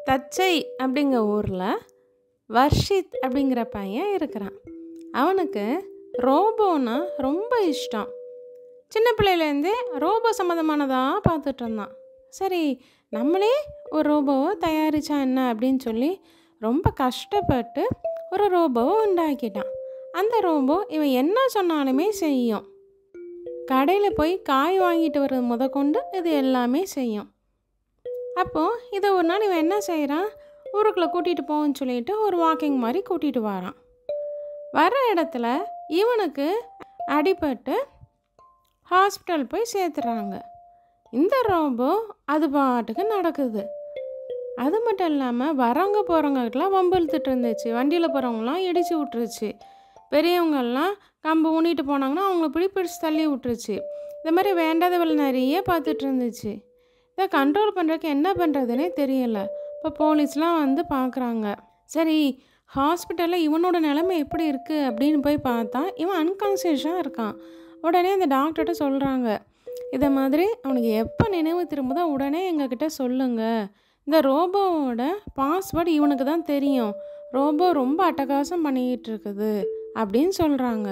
தச்சை அப்படிங்கிற ஊரில் வர்ஷித் அப்படிங்கிற பையன் இருக்கிறான் அவனுக்கு ரோபோன்னா ரொம்ப இஷ்டம் சின்ன பிள்ளையிலேருந்தே ரோபோ சம்மந்தமானதாக பார்த்துட்டு இருந்தான் சரி நம்மளே ஒரு ரோபோவை தயாரித்தா என்ன அப்படின்னு சொல்லி ரொம்ப கஷ்டப்பட்டு ஒரு ரோபோவை உண்டாக்கிட்டான் அந்த ரோபோ இவன் என்ன சொன்னாலுமே செய்யும் கடையில் போய் காய் வாங்கிட்டு வர்றது முதற்கொண்டு இது எல்லாமே செய்யும் அப்போது இதை ஒரு நாள் இவன் என்ன செய்கிறான் ஊருக்குள்ளே கூட்டிகிட்டு போன்னு சொல்லிட்டு ஒரு வாக்கிங் மாதிரி கூட்டிகிட்டு வரான் வர இடத்துல இவனுக்கு அடிபட்டு ஹாஸ்பிட்டல் போய் சேர்த்துறாங்க இந்த ரோபோ அது பாட்டுக்கு நடக்குது அது மட்டும் இல்லாமல் வரவங்க போகிறவங்ககிட்டலாம் வம்பு இழுத்துட்டு இருந்துச்சு வண்டியில் போகிறவங்களாம் இடித்து விட்டுருச்சு பெரியவங்கெல்லாம் கம்பு ஊனிட்டு போனாங்கன்னா அவங்கள பிடி பிடிச்சி தள்ளி விட்டுருச்சு இந்த மாதிரி வேண்டாத வேலை நிறைய பார்த்துட்டு இருந்துச்சு இதை கண்ட்ரோல் பண்ணுறதுக்கு என்ன பண்ணுறதுனே தெரியல இப்போ போலீஸ்லாம் வந்து பார்க்குறாங்க சரி ஹாஸ்பிட்டலில் இவனோட நிலைமை எப்படி இருக்குது அப்படின்னு போய் பார்த்தா இவன் அன்கான்சியஸாக இருக்கான் உடனே அந்த டாக்டர்கிட்ட சொல்கிறாங்க இதை மாதிரி அவனுக்கு எப்போ நினைவு திரும்புதோ உடனே எங்ககிட்ட சொல்லுங்கள் இந்த ரோபோவோட பாஸ்வேர்டு இவனுக்கு தான் தெரியும் ரோபோ ரொம்ப அட்டகாசம் பண்ணிக்கிட்டு இருக்குது அப்படின்னு சொல்கிறாங்க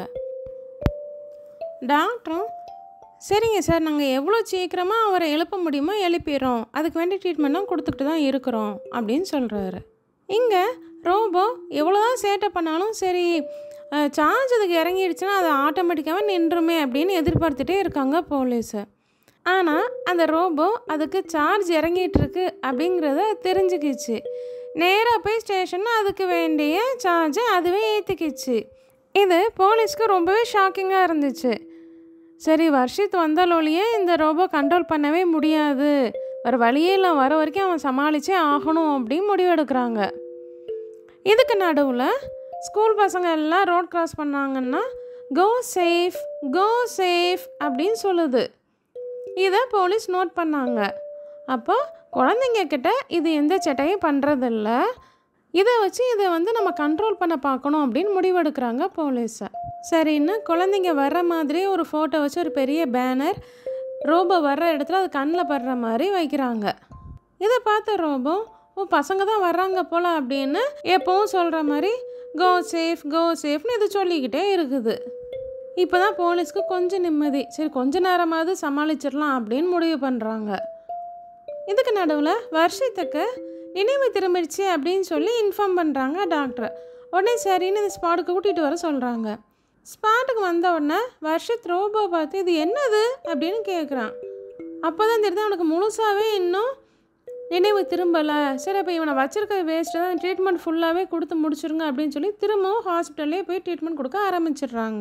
டாக்டரும் சரிங்க சார் நாங்கள் எவ்வளோ சீக்கிரமாக அவரை எழுப்ப முடியுமோ எழுப்பிடுறோம் அதுக்கு வேண்டிய ட்ரீட்மெண்ட்லாம் கொடுத்துக்கிட்டு தான் இருக்கிறோம் அப்படின்னு சொல்கிறாரு இங்கே ரோபோ எவ்வளோ தான் சேட்டை பண்ணாலும் சரி சார்ஜ் அதுக்கு இறங்கிடுச்சுன்னா அது ஆட்டோமேட்டிக்காகவே நின்றுமே அப்படின்னு எதிர்பார்த்துட்டே இருக்காங்க போலீஸு ஆனால் அந்த ரோபோ அதுக்கு சார்ஜ் இறங்கிட்டு இருக்கு அப்படிங்கிறத தெரிஞ்சுக்கிச்சு நேராக போய் ஸ்டேஷனில் அதுக்கு வேண்டிய சார்ஜை அதுவே ஏற்றிக்கிச்சு இது போலீஸ்க்கு ரொம்பவே ஷாக்கிங்காக இருந்துச்சு சரி வர்ஷித் வந்தாலொழியே இந்த ரோபோ கண்ட்ரோல் பண்ணவே முடியாது வேறு வழியே இல்லை வர வரைக்கும் அவன் சமாளித்தே ஆகணும் அப்படின்னு முடிவெடுக்கிறாங்க இதுக்கு நடுவில் ஸ்கூல் பசங்க எல்லாம் ரோட் கிராஸ் பண்ணாங்கன்னா கோ சேஃப் கோ சேஃப் அப்படின்னு சொல்லுது இதை போலீஸ் நோட் பண்ணாங்க அப்போ குழந்தைங்க கிட்ட இது எந்த சேட்டையும் பண்ணுறதில்ல இதை வச்சு இதை வந்து நம்ம கண்ட்ரோல் பண்ண பார்க்கணும் அப்படின்னு முடிவெடுக்கிறாங்க போலீஸை சரின்னு குழந்தைங்க வர்ற மாதிரி ஒரு ஃபோட்டோ வச்சு ஒரு பெரிய பேனர் ரோபோ வர்ற இடத்துல அது கண்ணில் படுற மாதிரி வைக்கிறாங்க இதை பார்த்த ரோபோ ஓ பசங்க தான் வர்றாங்க போல் அப்படின்னு எப்பவும் சொல்கிற மாதிரி கோ சேஃப் கோ சேஃப்னு இது சொல்லிக்கிட்டே இருக்குது இப்போ தான் போலீஸ்க்கு கொஞ்சம் நிம்மதி சரி கொஞ்ச நேரமாவது சமாளிச்சிடலாம் அப்படின்னு முடிவு பண்ணுறாங்க இதுக்கு நடுவில் வருஷத்துக்கு நினைவு திரும்பிடுச்சு அப்படின்னு சொல்லி இன்ஃபார்ம் பண்ணுறாங்க டாக்டர் உடனே சரின்னு இந்த ஸ்பாட்டுக்கு கூட்டிகிட்டு வர சொல்கிறாங்க ஸ்பாட்டுக்கு வந்த உடனே வர்ஷித் ரோபோ பார்த்து இது என்னது அப்படின்னு கேட்குறான் அப்போ தான் தெரியுது அவனுக்கு முழுசாகவே இன்னும் நினைவு திரும்பலை சரி அப்போ இவனை வச்சிருக்க வேஸ்ட்டு தான் ட்ரீட்மெண்ட் ஃபுல்லாகவே கொடுத்து முடிச்சிருங்க அப்படின்னு சொல்லி திரும்பவும் ஹாஸ்பிட்டல்லே போய் ட்ரீட்மெண்ட் கொடுக்க ஆரம்பிச்சிடுறாங்க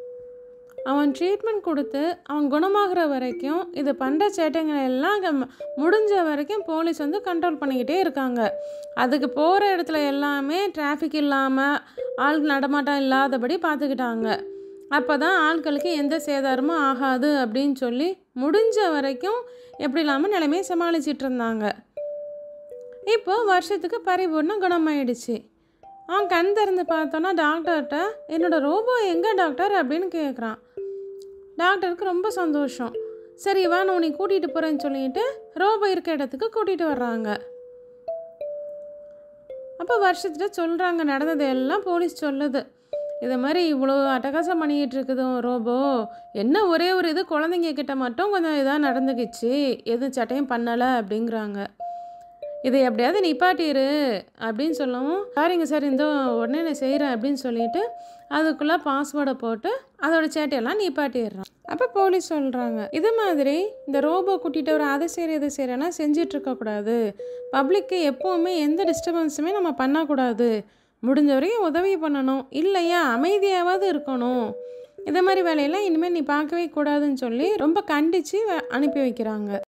அவன் ட்ரீட்மெண்ட் கொடுத்து அவன் குணமாகிற வரைக்கும் இது பண்ணுற சேட்டைங்களை எல்லாம் கம்- முடிஞ்ச வரைக்கும் போலீஸ் வந்து கண்ட்ரோல் பண்ணிக்கிட்டே இருக்காங்க அதுக்கு போகிற இடத்துல எல்லாமே டிராஃபிக் இல்லாமல் ஆள் நடமாட்டம் இல்லாதபடி பார்த்துக்கிட்டாங்க அப்போ தான் ஆட்களுக்கு எந்த சேதாரமும் ஆகாது அப்படின்னு சொல்லி முடிஞ்ச வரைக்கும் எப்படி இல்லாமல் நிலைமையை சமாளிச்சிட்டு இருந்தாங்க இப்போ வருஷத்துக்கு பரிபூர்ண குணமாயிடுச்சு அவன் கண் திறந்து பார்த்தோன்னா டாக்டர்கிட்ட என்னோட ரோபோ எங்கே டாக்டர் அப்படின்னு கேட்குறான் டாக்டருக்கு ரொம்ப சந்தோஷம் சரி வா நான் உன்னை கூட்டிகிட்டு போகிறேன்னு சொல்லிட்டு ரோபோ இருக்க இடத்துக்கு கூட்டிகிட்டு வர்றாங்க அப்போ வருஷத்துல சொல்கிறாங்க நடந்தது எல்லாம் போலீஸ் சொல்லுது இது மாதிரி இவ்வளோ அட்டகாசம் பண்ணிக்கிட்டு இருக்குது உன் ரோபோ என்ன ஒரே ஒரு இது குழந்தைங்க கிட்ட மட்டும் கொஞ்சம் இதாக நடந்துக்கிச்சு எதுவும் சட்டையும் பண்ணலை அப்படிங்கிறாங்க இதை எப்படியாவது நிப்பாட்டிரு அப்படின்னு சொல்லவும் சரிங்க சார் இந்த உடனே நான் செய்கிறேன் அப்படின்னு சொல்லிட்டு அதுக்குள்ளே பாஸ்வேர்டை போட்டு அதோட சேட்டையெல்லாம் நிப்பாட்டிடுறான் அப்போ போலீஸ் சொல்கிறாங்க இது மாதிரி இந்த ரோபோ கூட்டிகிட்டு வர அதை செய்கிற இதை செய்கிறேன்னா செஞ்சிட்டு இருக்கக்கூடாது பப்ளிக்கு எப்போவுமே எந்த டிஸ்டர்பன்ஸுமே நம்ம பண்ணக்கூடாது முடிஞ்ச வரைக்கும் உதவி பண்ணணும் இல்லையா அமைதியாவது இருக்கணும் இந்த மாதிரி வேலையெல்லாம் இனிமேல் நீ பார்க்கவே கூடாதுன்னு சொல்லி ரொம்ப கண்டித்து அனுப்பி வைக்கிறாங்க